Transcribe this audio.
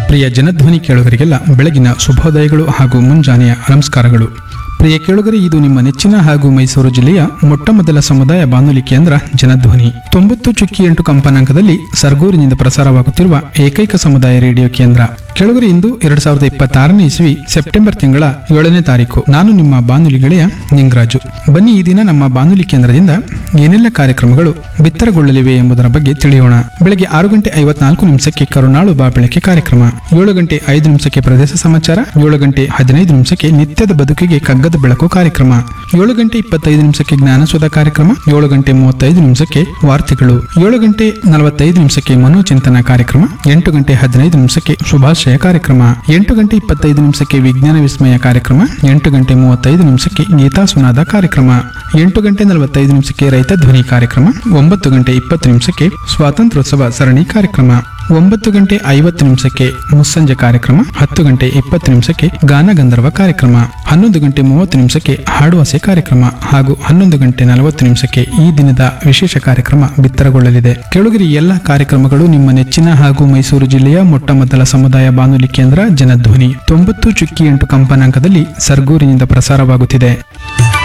ಪ್ರಿಯ ಜನಧ್ವನಿ ಕೇಳುಗರಿಗೆಲ್ಲ ಬೆಳಗಿನ ಶುಭೋದಯಗಳು ಹಾಗೂ ಮುಂಜಾನೆಯ ನಮಸ್ಕಾರಗಳು ಪ್ರಿಯ ಕೇಳುಗರಿ ಇದು ನಿಮ್ಮ ನೆಚ್ಚಿನ ಹಾಗೂ ಮೈಸೂರು ಜಿಲ್ಲೆಯ ಮೊಟ್ಟಮೊದಲ ಸಮುದಾಯ ಬಾನುಲಿ ಕೇಂದ್ರ ಜನಧ್ವನಿ ತೊಂಬತ್ತು ಚುಕ್ಕಿ ಎಂಟು ಕಂಪನಾಂಕದಲ್ಲಿ ಸರ್ಗೂರಿನಿಂದ ಪ್ರಸಾರವಾಗುತ್ತಿರುವ ಏಕೈಕ ಸಮುದಾಯ ರೇಡಿಯೋ ಕೇಂದ್ರ ಕೇಳುಗರಿ ಇಂದು ಎರಡ್ ಸಾವಿರದ ಇಪ್ಪತ್ತಾರನೇ ಇಸ್ವಿ ಸೆಪ್ಟೆಂಬರ್ ತಿಂಗಳ ಏಳನೇ ತಾರೀಕು ನಾನು ನಿಮ್ಮ ಬಾನುಲಿ ಗೆಳೆಯ ನಿಂಗರಾಜು ಬನ್ನಿ ಈ ದಿನ ನಮ್ಮ ಬಾನುಲಿ ಕೇಂದ್ರದಿಂದ ಏನೆಲ್ಲ ಕಾರ್ಯಕ್ರಮಗಳು ಬಿತ್ತರಗೊಳ್ಳಲಿವೆ ಎಂಬುದರ ಬಗ್ಗೆ ತಿಳಿಯೋಣ ಬೆಳಗ್ಗೆ ಆರು ಗಂಟೆ ಐವತ್ನಾಲ್ಕು ನಿಮಿಷಕ್ಕೆ ಕರುನಾಳು ಬಾ ಬೆಳಕೆ ಕಾರ್ಯಕ್ರಮ ಏಳು ಗಂಟೆ ಐದು ನಿಮಿಷಕ್ಕೆ ಪ್ರದೇಶ ಸಮಾಚಾರ ಏಳು ಗಂಟೆ ಹದಿನೈದು ನಿಮಿಷಕ್ಕೆ ನಿತ್ಯದ ಬದುಕಿಗೆ ಕಗ್ಗದ ಬೆಳಕು ಕಾರ್ಯಕ್ರಮ ಏಳು ಗಂಟೆ ಇಪ್ಪತ್ತೈದು ನಿಮಿಷಕ್ಕೆ ಜ್ಞಾನಸುಧ ಕಾರ್ಯಕ್ರಮ ಏಳು ಗಂಟೆ ಮೂವತ್ತೈದು ನಿಮಿಷಕ್ಕೆ ವಾರ್ತೆಗಳು ಏಳು ಗಂಟೆ ನಲವತ್ತೈದು ನಿಮಿಷಕ್ಕೆ ಮನೋಚಿಂತನ ಕಾರ್ಯಕ್ರಮ ಎಂಟು ಗಂಟೆ ಹದಿನೈದು ನಿಮಿಷಕ್ಕೆ ಶುಭಾಶಯ ಕಾರ್ಯಕ್ರಮ ಎಂಟು ಗಂಟೆ ಇಪ್ಪತ್ತೈದು ನಿಮಿಷಕ್ಕೆ ವಿಜ್ಞಾನ ವಿಸ್ಮಯ ಕಾರ್ಯಕ್ರಮ ಎಂಟು ಗಂಟೆ ಮೂವತ್ತೈದು ನಿಮಿಷಕ್ಕೆ ಗೀತಾ ಸುನಾದ ಕಾರ್ಯಕ್ರಮ ಎಂಟು ಗಂಟೆ ನಲವತ್ತೈದು ನಿಮಿಷಕ್ಕೆ ರೈತ ಧ್ವನಿ ಕಾರ್ಯಕ್ರಮ ಒಂಬತ್ತು ಗಂಟೆ ಇಪ್ಪತ್ತು ನಿಮಿಷಕ್ಕೆ ಸ್ವಾತಂತ್ರ್ಯೋತ್ಸವ ಸರಣಿ ಕಾರ್ಯಕ್ರಮ ಒಂಬತ್ತು ಗಂಟೆ ಐವತ್ತು ನಿಮಿಷಕ್ಕೆ ಮುಸ್ಸಂಜೆ ಕಾರ್ಯಕ್ರಮ ಹತ್ತು ಗಂಟೆ ಇಪ್ಪತ್ತು ನಿಮಿಷಕ್ಕೆ ಗಾನ ಗಂಧರ್ವ ಕಾರ್ಯಕ್ರಮ ಹನ್ನೊಂದು ಗಂಟೆ ಮೂವತ್ತು ನಿಮಿಷಕ್ಕೆ ಹಾಡುವಾಸೆ ಕಾರ್ಯಕ್ರಮ ಹಾಗೂ ಹನ್ನೊಂದು ಗಂಟೆ ನಲವತ್ತು ನಿಮಿಷಕ್ಕೆ ಈ ದಿನದ ವಿಶೇಷ ಕಾರ್ಯಕ್ರಮ ಬಿತ್ತರಗೊಳ್ಳಲಿದೆ ಕೆಳಗಿರಿ ಎಲ್ಲ ಕಾರ್ಯಕ್ರಮಗಳು ನಿಮ್ಮ ನೆಚ್ಚಿನ ಹಾಗೂ ಮೈಸೂರು ಜಿಲ್ಲೆಯ ಮೊಟ್ಟಮೊದಲ ಸಮುದಾಯ ಬಾನುಲಿ ಕೇಂದ್ರ ಜನಧ್ವನಿ ತೊಂಬತ್ತು ಚುಕ್ಕಿ ಎಂಟು ಕಂಪನಾಂಕದಲ್ಲಿ ಸರ್ಗೂರಿನಿಂದ ಪ್ರಸಾರವಾಗುತ್ತಿದೆ